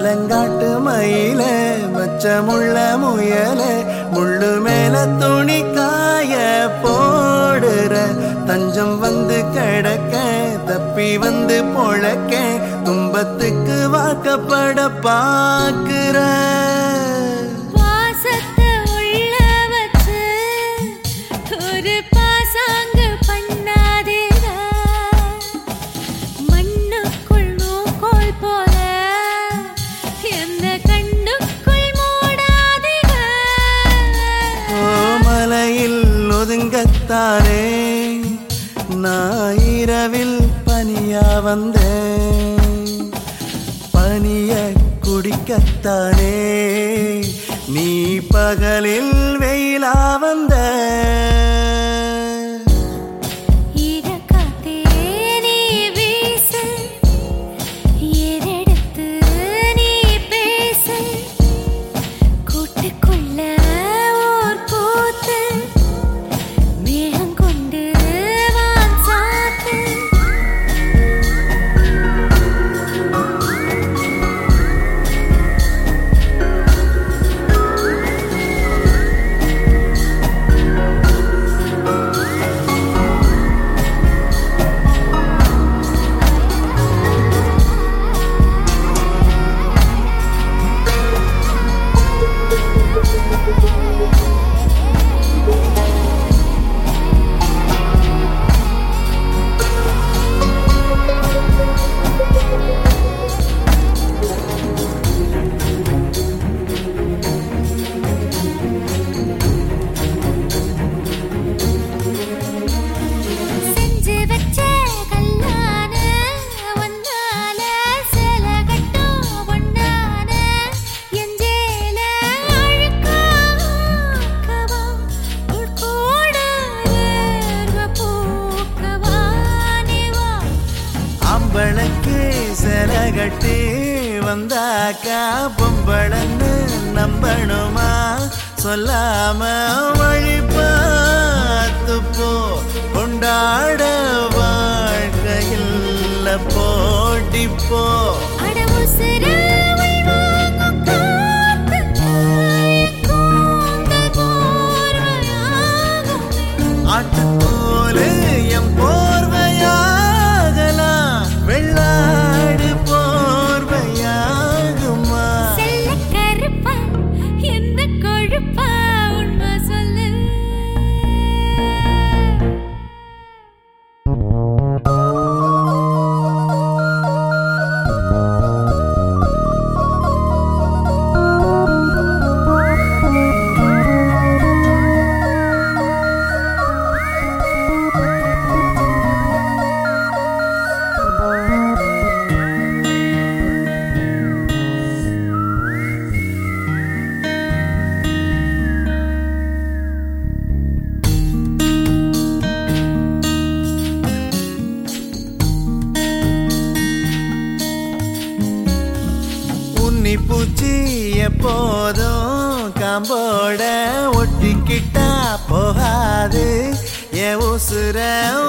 மலங்காட்டு மயில மச்சமுள்ள முயல முள்ளு மேல துணி காய போடுற தஞ்சம் வந்து கிடக்க தப்பி வந்து பொழக்க துன்பத்துக்கு வாக்கப்பட பாக்குற பாசத்தை உள்ள வச்சு ஒரு பாசாங்கு பண்ணாதீங்க மண்ணுக்குள் நூக்கோல் போல எந்த கண்ணுக்குள் மூடாதீங்க ஓ மலையில் ஒதுங்கத்தானே நான் இரவில் பனியா வந்தேன் பனிய குடிக்கத்தானே நீ பகலில் வெயிலா வந்த ஈரக்காத்தே நீ வீசு, ஏறெடுத்து நீ பேசு. கூட்டுக்குள்ள ஓர் கூத்து, மேகம் கொண்டு வான் சாத்து. செஞ்சு வச்ச கல்லான ஒன்னால சில கட்டும் பொன்னான எஞ்சேல அழுக்காக்கவா உட்கூட வேர்வ பூக்கவா நிவா அம்பளக்கு செலகட்டி வந்தாக்கா பொம்பளன்னு நம்பணுமா சொல்லாம வழி பார்த்து போ கொண்டாட வாழ்க்கையில் போட்டி போ அட உசுராவை வாங்கும் காத்து கூந்தல் போர்வையாகுமே ஆட்டுத்தோலு எம் போர்வையாகலாம் வெள்ளாடு போர்வையாகுமா செல்ல கருப்பா எந்த கொழுப்பா உண்மை சொல்லு உன்னி பூச்சி எப்போதும் காம்போட ஒட்டிக்கிட்டா போகாது என் உசுர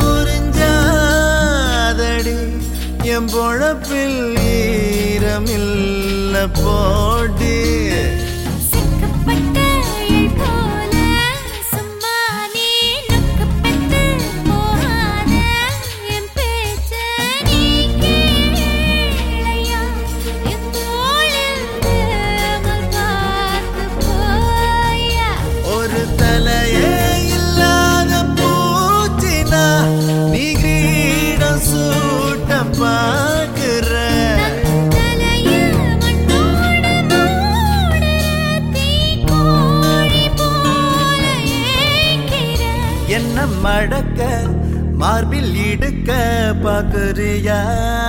உறிஞ்சாதடி என் பொழப்பில் ஈரமில்ல போடி சிக்கப்பட்ட இழ் போல சும்மா நீ நுக்கப்பட்டு போகாத என் பேச்ச நீ கேளையா என் தோளில் தேமல் பார்த்து போயா ஒரு தலையே இல்லாத பூச்சினா நீ கிரீடம் சூட்ட பாக்குற தலையில் மண்ணோட மூட தீக்கோழி போல ஏய்க்கிற என்ன மடக்க மார்பில் இடுக்க பாக்குறியா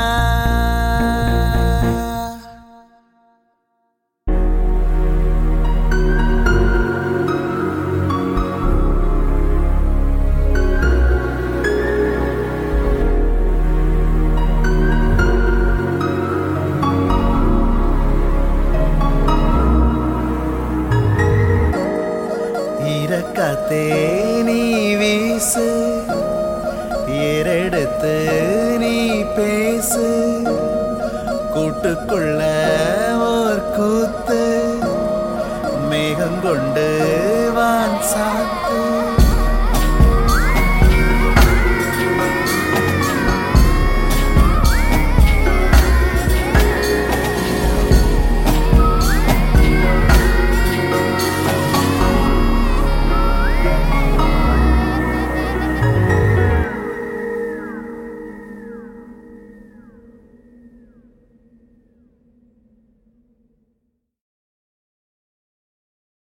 இறக்கத்தே நீ வீசு ஏறெடுத்து நீ பேசு கூட்டுக்குள்ள ஓ கூத்து மேகம் கொண்டு வான் சாத்து